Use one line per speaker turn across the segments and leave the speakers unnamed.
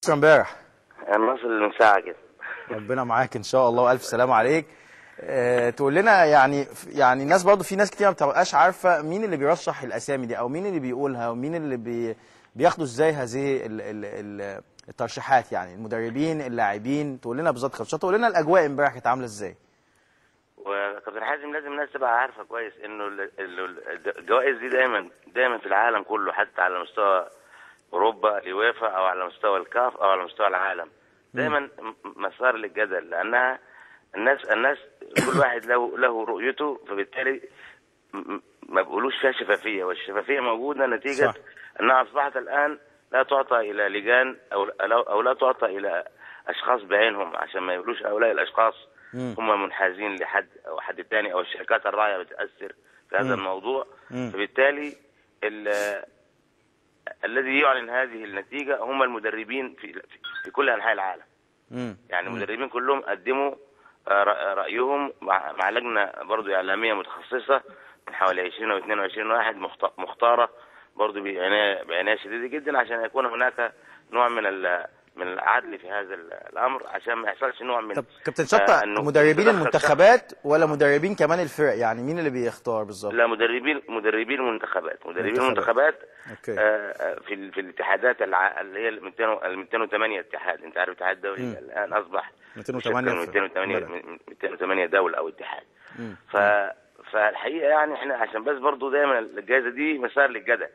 بكره امبارح
النصر من ساعة كده
ربنا معاك ان شاء الله والف سلام عليك أه تقول لنا يعني يعني الناس برضو في ناس كتير ما بتبقاش عارفه مين اللي بيرشح الاسامي دي او مين اللي بيقولها ومين اللي بي بياخدوا ازاي هذه ال ال ال الترشيحات يعني المدربين اللاعبين تقول لنا بالظبط خدشات تقول لنا الاجواء امبارح كانت عامله ازاي
وكابتن حازم لازم الناس تبقى عارفة كويس انه ال- ال- الجوائز دي دايما دايما في العالم كله حتى على مستوى اوروبا اليويفا او على مستوى الكاف او على مستوى العالم دايما م- مسار للجدل لانها الناس الناس كل واحد له له رؤيته فبالتالي م- م- ما بيقولوش فيها شفافيه والشفافيه موجوده نتيجه
صح.
انها اصبحت الان لا تعطى الى لجان او او أو لا تعطى الى اشخاص بعينهم عشان ما يقولوش هؤلاء الاشخاص هم منحازين لحد او حد تاني او الشركات الراعيه بتاثر في هذا الموضوع فبالتالي ال- الذي يعلن هذه النتيجه هم المدربين في في- في كل انحاء العالم
امم
يعني المدربين كلهم قدموا آه، رأ- رايهم مع مع لجنه برضو اعلاميه متخصصه من حوالي 20 او 22 واحد مخت- مختاره برضو بعنايه بعنايه شديده جدا عشان يكون هناك نوع من ال- من العدل في هذا ال- الامر عشان ما يحصلش نوع من
طب كابتن
آه،
شطه
إنه
مدربين
يتدخل
المنتخبات ولا مدربين كمان الفرق يعني مين اللي بيختار بالظبط
لا مدربين مدربين المنتخبات مدربين
منتخبات.
المنتخبات
أوكي.
آه، آه، في ال- في الاتحادات الع... اللي هي ال 200 ال 208 اتحاد انت عارف الاتحاد الدولي الان اصبح
208
من
في
208
بلد.
من 208 دوله او اتحاد ف فالحقيقه يعني احنا عشان بس برضو دايما الجائزه دي مسار للجدل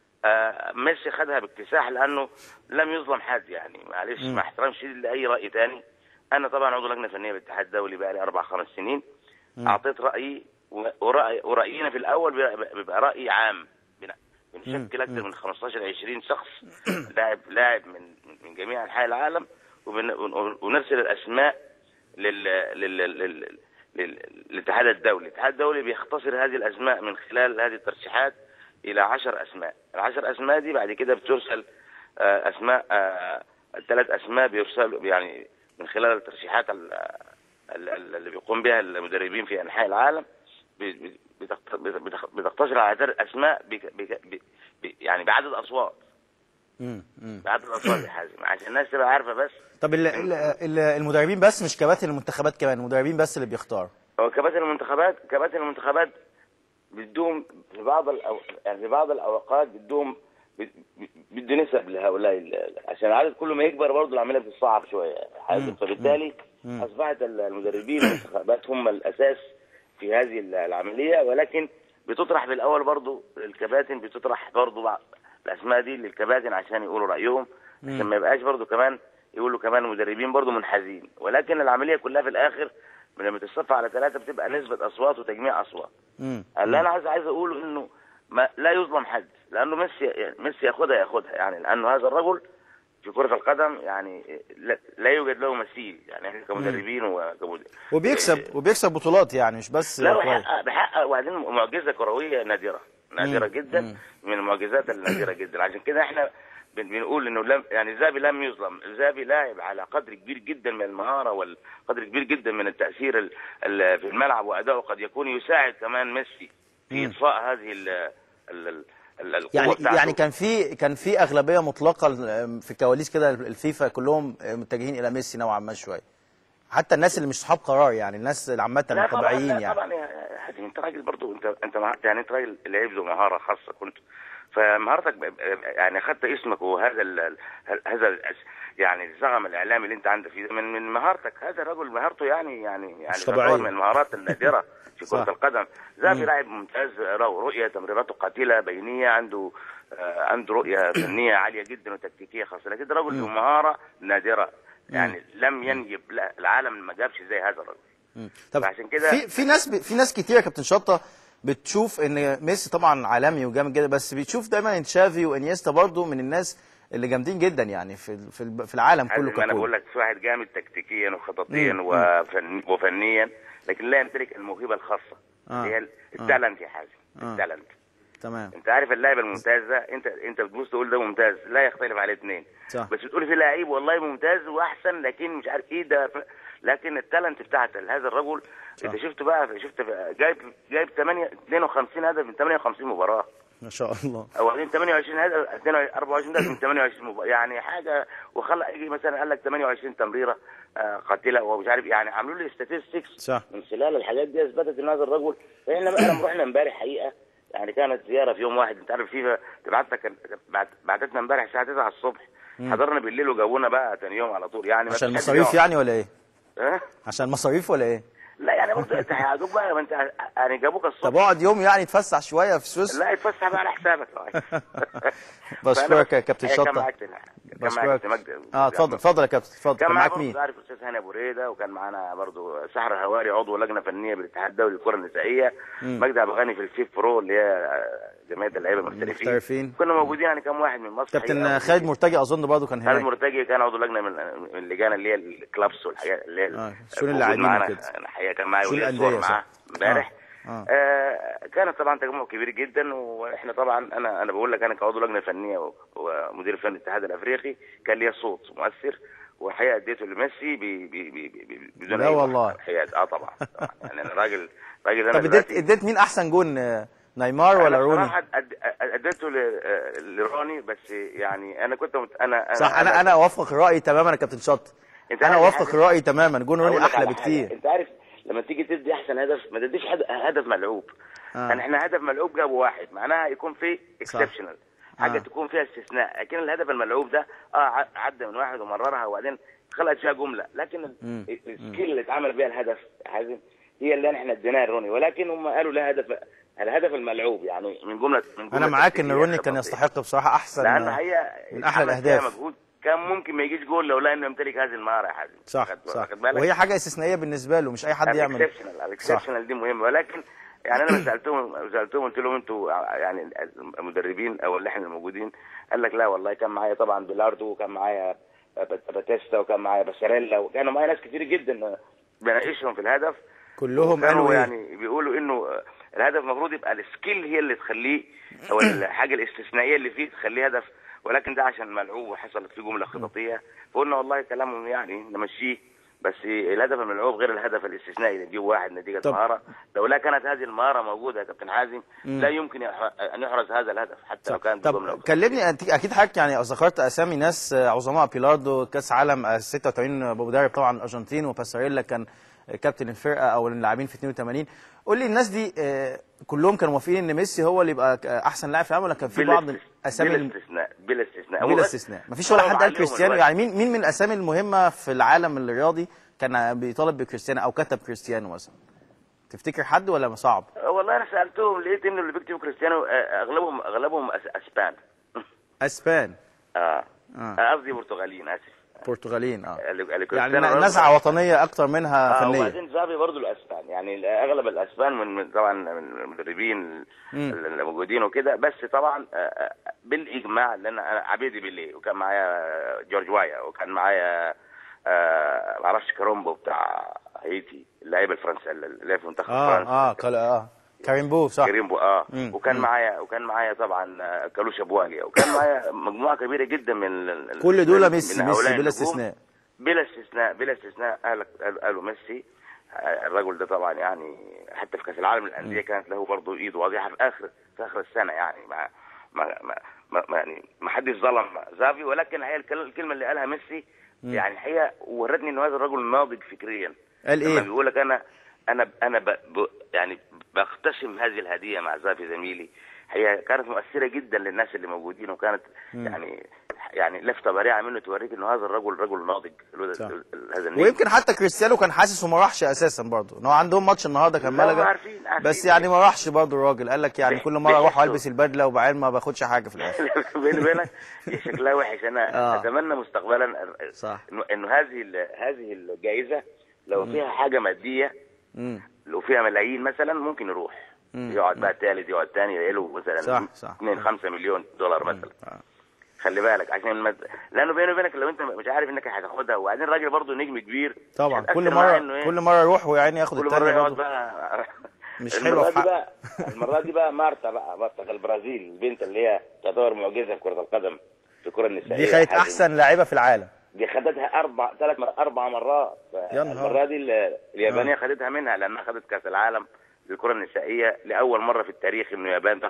آه، ميسي خدها باكتساح لانه لم يظلم حد يعني معلش مع احترام شديد لاي راي تاني انا طبعا عضو لجنه فنيه بالاتحاد الدولي بقى لي اربع خمس سنين اعطيت رايي و- ورأي ورأينا في الاول بيبقى- بيبقى راي عام بن- بنشكل اكثر من 15 ل 20 شخص لاعب لاعب من من جميع انحاء العالم وبن- ون- ونرسل الاسماء لل لل لل لل- للاتحاد الدولي، الاتحاد الدولي بيختصر هذه الاسماء من خلال هذه الترشيحات الى 10 اسماء، العشر اسماء دي بعد كده بترسل آه، اسماء الثلاث اسماء بيرسلوا يعني من خلال الترشيحات ال- ال- ال- اللي بيقوم بها المدربين في انحاء العالم ب- بتخت- بتخ- بتقتصر على ثلاث اسماء بك- بك- ب- ب- يعني بعدد اصوات
امم امم
بعدد اصوات يا حازم عشان الناس تبقى عارفه بس
طب ال- ال- ال- المدربين بس مش كباتن المنتخبات كمان المدربين بس اللي بيختار
هو كباتن المنتخبات كباتن المنتخبات بدهم في بعض الأو... يعني في بعض الاوقات بدهم بد- بده نسب لهؤلاء ال- عشان العدد كل ما يكبر برضه العمليه بتصعب شويه حازم فبالتالي اصبحت المدربين المنتخبات هم الاساس في هذه العمليه ولكن بتطرح بالاول برضه الكباتن بتطرح برضه بعض الاسماء دي للكباتن عشان يقولوا رايهم عشان ما يبقاش برضه كمان يقولوا كمان المدربين برضه منحازين ولكن العمليه كلها في الاخر لما تتصفى على ثلاثه بتبقى نسبه اصوات وتجميع اصوات
امم
اللي انا عايز عايز اقوله انه ما لا يظلم حد لانه ميسي يعني ميسي ياخدها ياخدها يعني لانه هذا الرجل في كرة القدم يعني لا, لا يوجد له مثيل يعني احنا كمدربين وكمد...
وبيكسب وبيكسب بطولات يعني مش بس
لا
كويس.
بحقق بحقق وبعدين معجزه كرويه نادره نادره جدا من المعجزات النادره جدا عشان كده احنا بن- بنقول انه لم يعني زابي لم يظلم زابي لاعب على قدر كبير جدا من المهاره والقدر كبير جدا من التاثير ال- ال- في الملعب وادائه قد يكون يساعد كمان ميسي في اطفاء هذه ال ال ال ال- القوه
يعني
بتاعته.
يعني كان في كان في اغلبيه مطلقه في كواليس كده الفيفا كلهم متجهين الى ميسي نوعا ما شويه حتى الناس اللي مش صحاب قرار يعني الناس اللي عامه
لا طبعا
الطبيعيين
لا
يعني
طبعا يا حازم انت راجل برضو انت انت مع- يعني انت راجل لعيب ذو مهاره خاصه كنت فمهارتك ب- ب- يعني اخذت اسمك وهذا ال ال- هذا ال يعني الزغم الاعلامي اللي انت عندك فيه من من مهارتك هذا الرجل مهارته يعني يعني يعني
مش طبيعية.
تعتبر من المهارات النادره في
صح.
كره القدم زافي لاعب ممتاز له رؤيه تمريراته قاتله بينيه عنده آه، عنده رؤيه فنيه عاليه جدا وتكتيكيه خاصه لكن ده رجل ذو مهاره نادره يعني لم ينجب لا، العالم ما جابش زي هذا الرجل
مم. طب
فعشان كده-
في في ناس ب... في ناس كتير يا كابتن شطه بتشوف ان ميسي طبعا عالمي وجامد جدا بس بتشوف دايما ان تشافي وانيستا برضو من الناس اللي جامدين جدا يعني في ال- في ال- في العالم كله
حازم انا بقول
ككل
لك في واحد جامد تكتيكيا وخططيا
مم.
وفن وفنيا لكن لا يمتلك الموهبه الخاصه
آه.
اللي هي التالنت يا حازم
آه.
التالنت
تمام
انت عارف اللاعب الممتاز ده انت انت بتبص تقول ده ممتاز لا يختلف عليه اثنين
صح.
بس بتقول في لعيب والله ممتاز واحسن لكن مش عارف ايه ده ف... لكن التالنت بتاعت هذا الرجل
صح.
انت شفت بقى شفت بقى جايب جايب 8 52 هدف من 58 مباراه
ما شاء الله
واخدين 28 هدف 22 24 هدف من 28 مباراة يعني حاجه وخلى يجي مثلا قال لك 28 تمريره آه، قاتله ومش عارف يعني عملوا لي statistics
صح.
من خلال الحاجات دي اثبتت ان هذا الرجل فاحنا احنا رحنا امبارح حقيقه يعني كانت زياره في يوم واحد انت عارف فيفا تبعت لك بعت- بعتتنا امبارح الساعه 9 الصبح حضرنا بالليل وجونا بقى ثاني يوم على طول يعني ما
عشان
فيش حد
المصاريف
يقعد.
يعني ولا ايه
ها؟
عشان المصاريف ولا ايه
لا يعني برضه انت هيقعدوك بقى ما انت يعني جابوك الصبح
طب اقعد يوم يعني تفسح شويه في سويسرا
لا يتفسح بقى على حسابك
بشكرك يا كابتن
كان
شطه
معاك كان معاك
بشكرك
كابتن مجدي.
اه اتفضل اتفضل يا كابتن اتفضل
كان
كان
معاك
معاك
برضه
مين
عارف الاستاذ هاني ابو ريده وكان معانا برضه سحر هواري عضو لجنه فنيه بالاتحاد الدولي للكره النسائيه مجدي عبد الغني في الفيف برو اللي هي جمعيه اللعيبه المحترفين
المحترفين.
كنا موجودين يعني كم واحد من مصر
كابتن
حقيقة.
خالد مرتجي اظن برضه كان
خالد
هناك
مرتجي كان عضو لجنه من من اللجان اللي هي الكلابس والحاجات اللي هي
آه، شؤون
موجود
اللاعبين
معانا.
وكده.
الحقيقه كان معايا
شؤون
وليد
الأندية،
صور
صح.
معاه امبارح
آه، آه.
آه كانت طبعا تجمع كبير جدا واحنا طبعا انا انا بقول لك انا كعضو لجنه فنيه و- ومدير فني الاتحاد الافريقي كان ليا صوت مؤثر والحقيقه اديته لميسي ب- ب- ب- ب- بدون
لا
أي
والله.
الحقيقه اه طبعا طبعا. يعني انا راجل راجل انا
طب اديت
دلوقتي-
اديت مين احسن جون آه، نيمار ولا
أنا
روني
بصراحة أد- اديته ل- آه، لروني بس يعني انا كنت مت... انا
صح انا انا اوافقك الراي تماما يا كابتن شط
أنت
انا
عارف
اوافقك
حاجة؟
الراي تماما جون
أقول
روني
لك
احلى
على حاجة.
بكتير
انت عارف لما تيجي تدي احسن هدف ما تديش هد- هدف ملعوب
آه.
يعني احنا هدف ملعوب جابه واحد معناها يكون في اكسبشنال حاجه
آه.
تكون فيها استثناء لكن الهدف الملعوب ده اه ع- عدى من واحد ومررها وبعدين خلقت فيها جمله لكن ال-
مم.
السكيل اللي اتعمل بيها الهدف حازم هي اللي احنا اديناها لروني ولكن هم قالوا لا هدف الهدف الملعوب يعني من جمله من جمله
انا معاك ان
تكتيكية
روني كان
خططية.
يستحق بصراحه احسن
لان
آه،
هي
من احلى
عمل فيها
الاهداف
مجهود كان ممكن ما يجيش جول لولا انه يمتلك هذه المهاره يا حازم
صح
واخد-
صح
واخد بالك؟
وهي حاجه استثنائيه بالنسبه له مش اي حد يعمل
الاكسبشنال الاكسبشنال دي مهمه ولكن يعني انا سالتهم سالتهم قلت لهم انتوا يعني المدربين او اللي احنا الموجودين قال لك لا والله كان معايا طبعا بيلاردو وكان معايا بات- باتيستا وكان معايا باساريلا وكانوا معايا ناس كتير جدا بناقشهم في الهدف
كلهم
كانوا
قالوا ايه
يعني بيقولوا انه الهدف المفروض يبقى السكيل هي اللي تخليه او الحاجه الاستثنائيه اللي فيه تخليه هدف ولكن ده عشان ملعوب وحصلت فيه جمله خططيه فقلنا والله كلامهم يعني نمشيه بس الهدف الملعوب غير الهدف الاستثنائي اللي تجيب واحد نتيجه
طب-
مهاره لولا كانت هذه المهاره موجوده يا كابتن حازم لا يمكن يح- ان يحرز هذا الهدف حتى لو كان بجمله
طب كلمني أنت- اكيد حضرتك يعني ذكرت اسامي ناس آه، عظماء بيلاردو كاس عالم آه، 86 مدرب طبعا الارجنتين وباساريلا كان كابتن الفرقه او اللاعبين في 82 قول لي الناس دي آه، كلهم كانوا موافقين ان ميسي هو اللي يبقى آه، احسن لاعب في العالم ولا كان في
بلا
بعض
استثناء-
الاسامي
بلا
الم-
استثناء بلا استثناء هو
بلا
بس
استثناء مفيش ولا
طلب
حد قال
عليهم
كريستيانو
الوقت.
يعني مين مين من الاسامي المهمه في العالم الرياضي كان بيطالب بكريستيانو او كتب كريستيانو مثلا تفتكر حد ولا صعب
والله انا سالتهم لقيت انه اللي بيكتبوا كريستيانو آه، اغلبهم اغلبهم أس- اسبان
اسبان
اه
آه.
آه، قصدي برتغاليين اسف
برتغاليين اه
اللي- اللي
يعني
كريستيانو
نزعه وطنيه اكتر منها
آه
فنيه
وبعدين زافي برضه الاسبان يعني اغلب الاسبان من من- طبعا من المدربين
مم.
اللي موجودين وكده بس طبعا آه، آه، بالاجماع لان انا عبيدي بيلي وكان معايا جورج وايا وكان معايا آه، معرفش كارومبو بتاع هايتي اللاعب الفرنسي اللي في منتخب
اه
فرنسا
اه كلا اه كريم بو صح
كريم بو اه
مم.
وكان
مم.
معايا وكان معايا طبعا آه، كالوشا بواليا وكان معايا مجموعه كبيره جدا من ال- ال-
كل دول
من-
ميسي
من
ميسي
هؤلاء
بلا
النجوم.
استثناء
بلا استثناء بلا استثناء قال قالوا قالوا ميسي آه، الرجل ده طبعا يعني حتى في كاس العالم للانديه كانت له برضه ايد واضحه في اخر في اخر السنه يعني ما ما ما, ما ما- يعني ما حدش ظلم زافي ولكن هي الكل- الكلمه اللي قالها ميسي يعني الحقيقه ورتني ان هذا الرجل ناضج فكريا
قال
لما
ايه
بيقول لك انا انا انا ب ب يعني بقتسم هذه الهديه مع زافي زميلي هي كانت مؤثره جدا للناس اللي موجودين وكانت يعني يعني لفته بريئه منه توريك انه هذا الرجل رجل ناضج الولد-
صح.
ال- ال- هذا النجم.
ويمكن حتى كريستيانو كان حاسس وما راحش اساسا برضه ان هو عندهم ماتش النهارده كان
لا،
ملغى
عارفين- عارفين.
بس يعني ما راحش برضه الراجل قال لك يعني
بيح-
كل مره اروح
بيحسوا.
البس البدله وبعدين ما باخدش حاجه في الاخر
بيني وبينك هي شكلها وحش انا
آه.
اتمنى مستقبلا
صح.
انه انه هذه ال- هذه الجائزه لو فيها حاجه ماديه
امم
لو فيها ملايين مثلا ممكن يروح
مم.
يقعد بقى ثالث يقعد ثاني له مثلا
صح، صح.
2 5 مليون دولار مثلا
آه.
خلي بالك عشان المد... لانه بيني وبينك لو انت مش عارف انك هتاخدها وبعدين الراجل برضه نجم كبير
طبعا
هتأثر
كل
معاه
مره
إنه إيه؟
كل مره يروح ويعني ياخد
كل مره
الثانيه
يقعد
برضه
بقى
مش
المرة
حلوة في
دي
حق.
بقى المره دي بقى مارتا بقى مارتا البرازيل البنت اللي هي تعتبر معجزه في كره القدم في الكره النسائيه
دي خدت
حازم.
احسن لاعيبه في العالم
دي خدتها اربع ثلاث مر... اربع مرات
يا نهار.
المره دي ال- اليابانيه خدتها منها لانها خدت كاس العالم للكره النسائيه لاول مره في التاريخ انه اليابان تاخد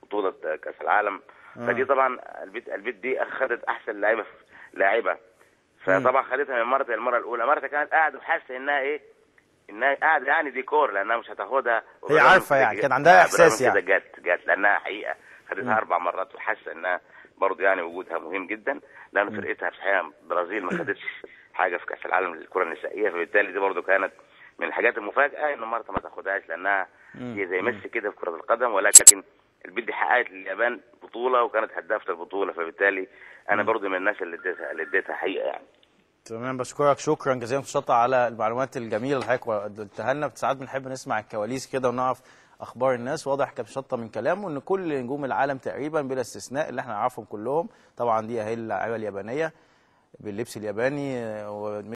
بطوله كاس العالم فدي طبعا البيت البيت دي اخذت احسن لاعيبه في- لاعيبه فطبعا خدتها من مرتها المره الاولى مرتها كانت قاعده وحاسه انها ايه انها قاعده يعني ديكور لانها مش هتاخدها
هي عارفة يعني، كان عندها إحساس
كده
يعني.
جت جت لانها حقيقه خدتها اربع مرات وحاسه انها برضه يعني وجودها مهم جدا لان فرقتها في الحقيقه البرازيل ما خدتش حاجه في كاس العالم للكره النسائيه فبالتالي دي برضه كانت من الحاجات المفاجاه ان مرتا ما تاخدهاش لانها هي زي ميسي كده في كره القدم ولكن البيت دي حققت لليابان بطوله وكانت هدافه البطوله فبالتالي انا برضه من الناس اللي اديتها اللي اديتها حقيقه يعني
تمام بشكرك شكرا جزيلا أستاذ شطة على المعلومات الجميله اللي حضرتك قلتها لنا ساعات بنحب نسمع الكواليس كده ونعرف اخبار الناس واضح كابتن شطة من كلامه ان كل نجوم العالم تقريبا بلا استثناء اللي احنا نعرفهم كلهم طبعا دي اهي اللاعيبه اليابانيه باللبس الياباني آه،